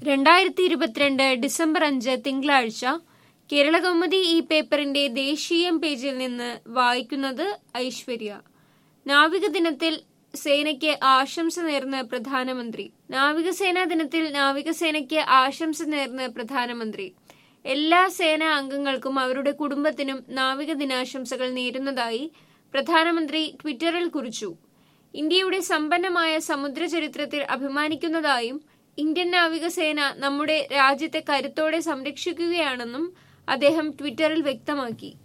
രണ്ടായിരത്തി ഇരുപത്തിരണ്ട് ഡിസംബർ അഞ്ച് തിങ്കളാഴ്ച കേരളകൗമുദി ഈ പേപ്പറിന്റെ ദേശീയം പേജിൽ നിന്ന് വായിക്കുന്നത് ഐശ്വര്യ നാവിക ദിനത്തിൽ സേനയ്ക്ക് ആശംസ നേർന്ന് പ്രധാനമന്ത്രി നാവികസേനാ ദിനത്തിൽ നാവികസേനയ്ക്ക് ആശംസ നേർന്ന് പ്രധാനമന്ത്രി എല്ലാ സേനാ അംഗങ്ങൾക്കും അവരുടെ കുടുംബത്തിനും നാവിക ദിനാശംസകൾ നേരുന്നതായി പ്രധാനമന്ത്രി ട്വിറ്ററിൽ കുറിച്ചു ഇന്ത്യയുടെ സമ്പന്നമായ സമുദ്ര ചരിത്രത്തിൽ അഭിമാനിക്കുന്നതായും ഇന്ത്യൻ നാവികസേന നമ്മുടെ രാജ്യത്തെ കരുത്തോടെ സംരക്ഷിക്കുകയാണെന്നും അദ്ദേഹം ട്വിറ്ററിൽ വ്യക്തമാക്കി